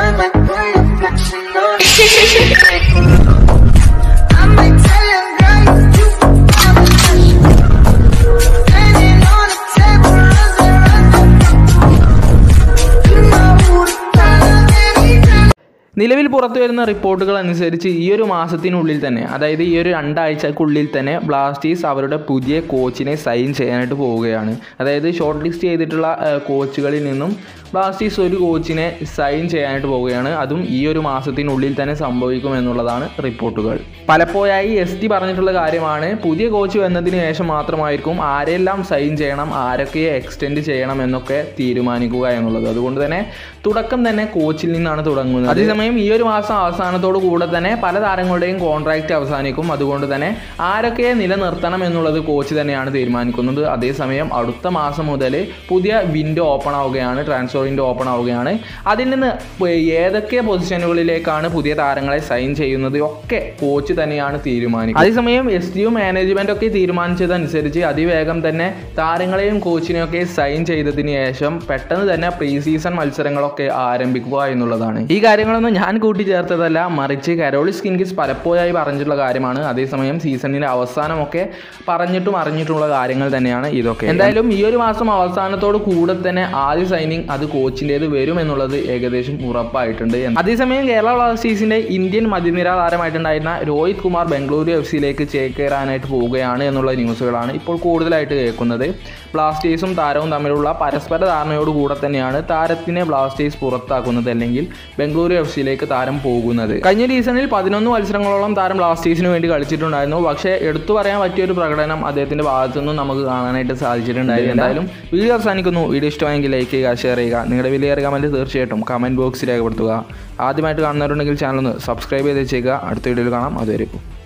I might pull your flexing on I might tell him, girl, you have a passion. Standing on the table, run You know who to call anytime. നിലവിൽ പുറത്തു വരുന്ന റിപ്പോർട്ടുകൾ അനുസരിച്ച് ഈ ഒരു മാസത്തിനുള്ളിൽ തന്നെ അതായത് ഈ ഒരു രണ്ടാഴ്ചക്കുള്ളിൽ തന്നെ ബ്ലാസ്റ്റേഴ്സ് അവരുടെ പുതിയ കോച്ചിനെ സൈൻ ചെയ്യാനായിട്ട് പോവുകയാണ് അതായത് ഷോർട്ട് ലിസ്റ്റ് ചെയ്തിട്ടുള്ള ആ, കോച്ചുകളിൽ നിന്നും ബ്ലാസ്റ്റേഴ്സ് ഒരു കോച്ചിനെ സൈൻ ചെയ്യാനായിട്ട് പോവുകയാണ് അതും ഈ ഒരു മാസത്തിനുള്ളിൽ തന്നെ സംഭവിക്കും എന്നുള്ളതാണ് റിപ്പോർട്ടുകൾ പലപ്പോഴായി എസ് ടി പറഞ്ഞിട്ടുള്ള കാര്യമാണ് പുതിയ കോച്ച് വന്നതിന് ശേഷം മാത്രമായിരിക്കും ആരെല്ലാം സൈൻ ചെയ്യണം ആരൊക്കെ എക്സ്റ്റെൻഡ് ചെയ്യണം എന്നൊക്കെ തീരുമാനിക്കുക എന്നുള്ളത് അതുകൊണ്ട് തന്നെ തുടക്കം തന്നെ കോച്ചിൽ നിന്നാണ് തുടങ്ങുന്നത് അതേസമയം ഈ ഒരു മാസം അവസാനത്തോടു കൂടെ തന്നെ പല താരങ്ങളുടെയും കോൺട്രാക്റ്റ് അവസാനിക്കും അതുകൊണ്ട് തന്നെ ആരൊക്കെ നിലനിർത്തണം എന്നുള്ളത് കോച്ച് തന്നെയാണ് തീരുമാനിക്കുന്നത് അതേസമയം അടുത്ത മാസം മുതൽ പുതിയ വിൻഡോ ഓപ്പൺ ആവുകയാണ് ട്രാൻസ്ഫർ വിൻഡോ ഓപ്പൺ ആവുകയാണ് അതിൽ നിന്ന് ഏതൊക്കെ പൊസിഷനുകളിലേക്കാണ് പുതിയ താരങ്ങളെ സൈൻ ചെയ്യുന്നത് ഒക്കെ കോച്ച് തന്നെയാണ് തീരുമാനിക്കുന്നത് അതേസമയം എസ് ഡിയും മാനേജ്മെന്റ് ഒക്കെ തീരുമാനിച്ചതനുസരിച്ച് അതിവേഗം തന്നെ താരങ്ങളെയും കോച്ചിനെയൊക്കെ സൈൻ ചെയ്തതിന് ശേഷം പെട്ടെന്ന് തന്നെ പ്രീ സീസൺ മത്സരങ്ങളൊക്കെ ആരംഭിക്കുക എന്നുള്ളതാണ് ഈ കാര്യങ്ങളൊന്നും ഞാൻ കൂട്ടിച്ചേർത്തതല്ല മറിച്ച് കരോളിസ് കിങ്കിസ് പലപ്പോഴായി പറഞ്ഞിട്ടുള്ള കാര്യമാണ് അതേസമയം സീസണിന്റെ അവസാനമൊക്കെ പറഞ്ഞിട്ടും അറിഞ്ഞിട്ടുള്ള കാര്യങ്ങൾ തന്നെയാണ് ഇതൊക്കെ എന്തായാലും ഈ ഒരു മാസം അവസാനത്തോട് കൂടെ തന്നെ ആദ്യ സൈനിങ് അത് കോച്ചിൻ്റെത് വരും എന്നുള്ളത് ഏകദേശം ഉറപ്പായിട്ടുണ്ട് അതേസമയം കേരള ബ്ലാസ്റ്റേഴ്സിന്റെ ഇന്ത്യൻ മധ്യനിര താരമായിട്ടുണ്ടായിരുന്ന രോഹിത് കുമാർ ബംഗളൂരു എഫ് സിയിലേക്ക് ചേക്കേറാനായിട്ട് പോവുകയാണ് എന്നുള്ള ന്യൂസുകളാണ് ഇപ്പോൾ കൂടുതലായിട്ട് കേൾക്കുന്നത് ബ്ലാസ്റ്റേഴ്സും താരവും തമ്മിലുള്ള പരസ്പര ധാരണയോട് കൂടെ തന്നെയാണ് താരത്തിനെ ബ്ലാസ്റ്റേഴ്സ് പുറത്താക്കുന്നത് അല്ലെങ്കിൽ ബംഗളൂരു എഫ് സിയിലേക്ക് താരം പോകുന്നത് കഴിഞ്ഞ സീസണിൽ പതിനൊന്ന് മത്സരങ്ങളോളം താരം ബ്ലാസ്റ്റേഴ്സിന് വേണ്ടി കളിച്ചിട്ടുണ്ടായിരുന്നു പക്ഷേ എടുത്തു പറയാൻ പറ്റിയ ഒരു പ്രകടനം അദ്ദേഹത്തിന്റെ ഭാഗത്തു നിന്നും നമുക്ക് കാണാനായിട്ട് സാധിച്ചിട്ടുണ്ടായിരുന്നു എന്തായാലും വീഡിയോ അവസാനിക്കുന്നു വീഡിയോ ഇഷ്ടമായെങ്കിൽ ലൈക്ക് ചെയ്യുക ഷെയർ ചെയ്യുക നിങ്ങളുടെ വിലയേറെ കമൻറ്റ് തീർച്ചയായിട്ടും കമൻറ്റ് ബോക്സിൽ രേഖപ്പെടുത്തുക ആദ്യമായിട്ട് കാണുന്നവരുണ്ടെങ്കിൽ ചാനൽ ഒന്ന് സബ്സ്ക്രൈബ് ചെയ്ത് വെച്ചേക്കുക അടുത്ത വീഡിയോയിൽ കാണാം അതുവരെയും